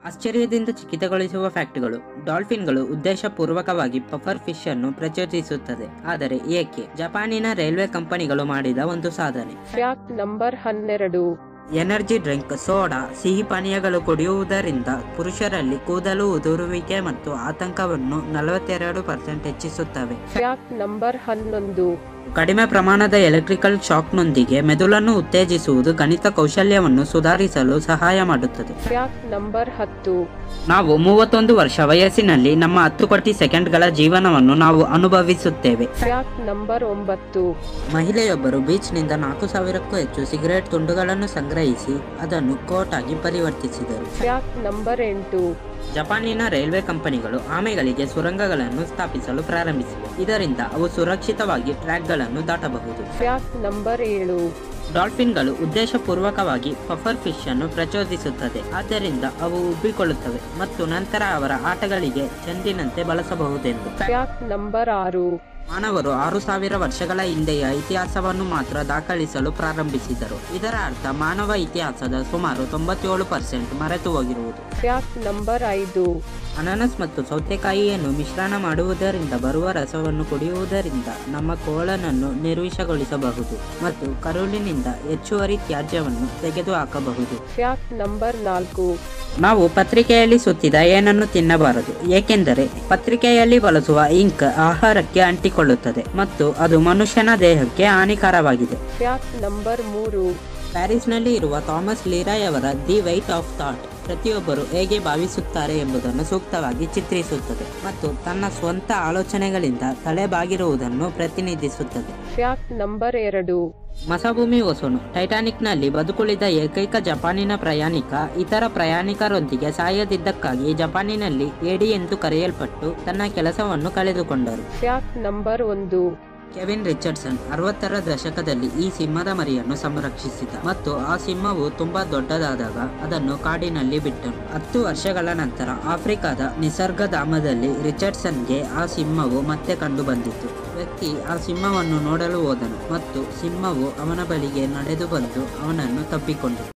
ಆಶ್ಚರ್ಯದಿಂದ ಚಕಿತಗೊಳಿಸುವ ಫ್ಯಾಕ್ಟ್ಗಳು ಡಾಲ್ಫಿನ್ಗಳು ಉದ್ದೇಶಪೂರ್ವಕವಾಗಿ puffer fish ಅನ್ನು ಪ್ರಚೋದಿಸುತ್ತದೆ ಆದರೆ ಏಕೆ ಜಪಾನಿನ ರೈಲ್ವೆ ಕಂಪನಿಗಳು ಮಾಡಿದ ಒಂದು ಸಾಧನೆ ಫ್ಯಾಕ್ಟ್ ನಂಬರ್ ಹನ್ನೆರಡು ಎನರ್ಜಿ ಡ್ರಿಂಕ್ ಸೋಡಾ ಸಿಹಿ ಪಾನೀಯಗಳು ಕುಡಿಯುವುದರಿಂದ ಪುರುಷರಲ್ಲಿ ಕೂದಲು ಉದುರುವಿಕೆ ಮತ್ತು ಆತಂಕವನ್ನು ನಲವತ್ತೆರಡು ಪರ್ಸೆಂಟ್ ಹೆಚ್ಚಿಸುತ್ತವೆ ಫ್ಯಾಕ್ಟ್ ನಂಬರ್ ಹನ್ನೊಂದು ಕಡಿಮೆ ಪ್ರಮಾಣದ ಎಲೆಕ್ಟ್ರಿಕಲ್ ಶಾಕ್ನೊಂದಿಗೆ ಮೆದುಳನ್ನು ಉತ್ತೇಜಿಸುವುದು ಗಣಿತ ಕೌಶಲ್ಯವನ್ನು ಸುಧಾರಿಸಲು ಸಹಾಯ ಮಾಡುತ್ತದೆ ಫ್ಯಾಕ್ಟ್ ನಂಬರ್ ಹತ್ತು ನಾವು ಮೂವತ್ತೊಂದು ವರ್ಷ ವಯಸ್ಸಿನಲ್ಲಿ ನಮ್ಮ ಹತ್ತು ಕೋಟಿ ಸೆಕೆಂಡ್ಗಳ ಜೀವನವನ್ನು ನಾವು ಅನುಭವಿಸುತ್ತೇವೆ ಫ್ಯಾಕ್ಟ್ ನಂಬರ್ ಒಂಬತ್ತು ಮಹಿಳೆಯೊಬ್ಬರು ಬೀಚ್ನಿಂದ ನಾಲ್ಕು ಸಾವಿರಕ್ಕೂ ಹೆಚ್ಚು ಸಿಗರೆಟ್ ತುಂಡುಗಳನ್ನು ಸಂಗ್ರಹಿಸಿ ಅದನ್ನು ಕೋಟ್ ಆಗಿ ಪರಿವರ್ತಿಸಿದರು ಫ್ಯಾಕ್ಟ್ ನಂಬರ್ ಎಂಟು ಜಪಾನಿನ ರೈಲ್ವೆ ಕಂಪನಿಗಳು ಆಮೆಗಳಿಗೆ ಸುರಂಗಗಳನ್ನು ಸ್ಥಾಪಿಸಲು ಪ್ರಾರಂಭಿಸಿವೆ ಇದರಿಂದ ಅವು ಸುರಕ್ಷಿತವಾಗಿ ಟ್ರ್ಯಾಕ್ಗಳನ್ನು ದಾಟಬಹುದು ಫ್ಯಾಕ್ಟ್ ನಂಬರ್ ಏಳು ಡಾಲ್ಫಿನ್ಗಳು ಉದ್ದೇಶಪೂರ್ವಕವಾಗಿ ಪಫರ್ ಫಿಶ್ ಅನ್ನು ಪ್ರಚೋದಿಸುತ್ತದೆ ಆದ್ದರಿಂದ ಅವು ಉಬ್ಬಿಕೊಳ್ಳುತ್ತವೆ ಮತ್ತು ನಂತರ ಅವರ ಆಟಗಳಿಗೆ ಚೆಂಡಿನಂತೆ ಬಳಸಬಹುದೆಂದು ಫ್ಯಾಕ್ಟ್ ನಂಬರ್ ಆರು ಮಾನವರು ಆರು ಸಾವಿರ ವರ್ಷಗಳ ಹಿಂದೆಯ ಇತಿಹಾಸವನ್ನು ಮಾತ್ರ ದಾಖಲಿಸಲು ಪ್ರಾರಂಭಿಸಿದರು ಇದರ ಅರ್ಥ ಮಾನವ ಇತಿಹಾಸದ ಸುಮಾರು ತೊಂಬತ್ತೇಳು ಪರ್ಸೆಂಟ್ ಮರೆತು ಹೋಗಿರುವುದು ಫ್ಯಾಕ್ಟ್ ನಂಬರ್ ಐದು ಅನಾನಸ್ ಮತ್ತು ಸೌತೆಕಾಯಿಯನ್ನು ಮಿಶ್ರಣ ಮಾಡುವುದರಿಂದ ಬರುವ ರಸವನ್ನು ಕುಡಿಯುವುದರಿಂದ ನಮ್ಮ ಕೋಳನನ್ನು ನಿರ್ವಿಷಗೊಳಿಸಬಹುದು ಮತ್ತು ಕರುಳಿನಿಂದ ಹೆಚ್ಚುವರಿ ತ್ಯಾಜ್ಯವನ್ನು ತೆಗೆದುಹಾಕಬಹುದು ಫ್ಯಾಕ್ಟ್ ನಂಬರ್ ನಾಲ್ಕು ನಾವು ಪತ್ರಿಕೆಯಲ್ಲಿ ಸುತ್ತಿದ ಏನನ್ನು ತಿನ್ನಬಾರದು ಏಕೆಂದರೆ ಪತ್ರಿಕೆಯಲ್ಲಿ ಬಳಸುವ ಇಂಕ್ ಆಹಾರಕ್ಕೆ ಅಂಟಿಕೊಳ್ಳುತ್ತದೆ ಮತ್ತು ಅದು ಮನುಷ್ಯನ ದೇಹಕ್ಕೆ ಹಾನಿಕರವಾಗಿದೆ ಫ್ಯಾಕ್ಟ್ ನಂಬರ್ ಮೂರು ಪ್ಯಾರಿಸ್ನಲ್ಲಿ ಇರುವ ಥಾಮಸ್ ಲೀರಾಯ್ ಅವರ ದಿ ವೈಟ್ ಆಫ್ ಥಾಟ್ ಪ್ರತಿಯೊಬ್ಬರು ಹೇಗೆ ಭಾವಿಸುತ್ತಾರೆ ಎಂಬುದನ್ನು ಸೂಕ್ತವಾಗಿ ಚಿತ್ರಿಸುತ್ತದೆ ಮತ್ತು ತನ್ನ ಸ್ವಂತ ಆಲೋಚನೆಗಳಿಂದ ತಲೆಬಾಗಿರುವುದನ್ನು ಪ್ರತಿನಿಧಿಸುತ್ತದೆ ಫ್ಯಾಕ್ಟ್ ನಂಬರ್ ಎರಡು ಮಸಭೂಮಿ ಹೊಸನು ಟೈಟಾನಿಕ್ನಲ್ಲಿ ಬದುಕುಳಿದ ಏಕೈಕ ಜಪಾನಿನ ಪ್ರಯಾಣಿಕ ಇತರ ಪ್ರಯಾಣಿಕರೊಂದಿಗೆ ಸಾಯದಿದ್ದಕ್ಕಾಗಿ ಜಪಾನಿನಲ್ಲಿ ಏಡಿ ಎಂದು ಕರೆಯಲ್ಪಟ್ಟು ತನ್ನ ಕೆಲಸವನ್ನು ಕಳೆದುಕೊಂಡರು ಫ್ಯಾಕ್ಟ್ ನಂಬರ್ ಒಂದು ಕೆವಿನ್ ರಿಚರ್ಡ್ಸನ್ ಅರವತ್ತರ ದಶಕದಲ್ಲಿ ಈ ಸಿಂಹದ ಮರಿಯನ್ನು ಸಂರಕ್ಷಿಸಿದ ಮತ್ತು ಆ ಸಿಂಹವು ತುಂಬಾ ದೊಡ್ಡದಾದಾಗ ಅದನ್ನು ಕಾಡಿನಲ್ಲಿ ಬಿಟ್ಟನು ಹತ್ತು ವರ್ಷಗಳ ನಂತರ ಆಫ್ರಿಕಾದ ನಿಸರ್ಗಧಾಮದಲ್ಲಿ ರಿಚರ್ಡ್ಸನ್ಗೆ ಆ ಸಿಂಹವು ಮತ್ತೆ ಕಂಡು ಬಂದಿತು ವ್ಯಕ್ತಿ ಆ ಸಿಂಹವನ್ನು ನೋಡಲು ಹೋದನು ಮತ್ತು ಸಿಂಹವು ಅವನ ಬಳಿಗೆ ನಡೆದು ಬಂದು ಅವನನ್ನು ತಬ್ಬಿಕೊಂಡಿತು